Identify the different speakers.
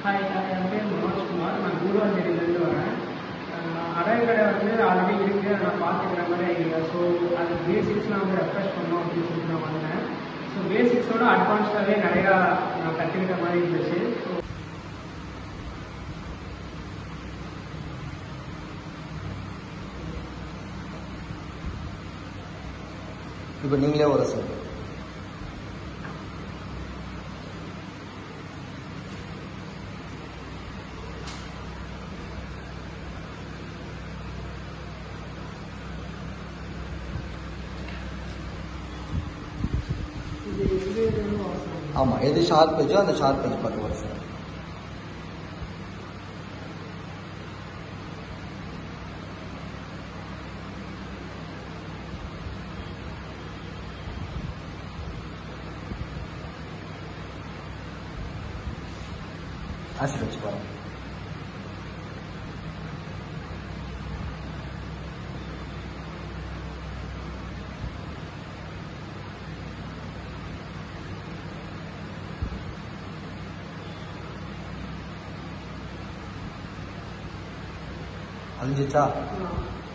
Speaker 1: Hi என் பேர் மனோஜ்குமார் நான் கூடுவாஞ்சேரியிலேருந்து வரேன் அஹ் அடகு கடை வந்து ஆல்ரெடி இருக்குது அதை நான் பார்த்துக்கிற மாதிரி ஐடியா ஸோ அது பேசிக்ஸ்லாம் வந்து ரெஃப்ரெஷ் பண்ணோம் அப்படின்னு சொல்லிட்டு நான் வந்தேன் ஸோ பேசிக்ஸோட அட்வான்ஸ்டாகவே நிறையா நான் கற்றுக்கிட்ட மாதிரி இருந்துச்சு ஸோ
Speaker 2: இப்போ நீங்களே ஒரு சார்
Speaker 1: இது எது எதுன்னு அவசரம்
Speaker 2: ஆமாம் எது ஷார்ப் பேஜோ அந்த ஷார்ப் பேஜ் பார்த்து ஒரு சார் ஆசிட் வச்சு பாருங்க அழிஞ்சிச்சா
Speaker 1: ஆ.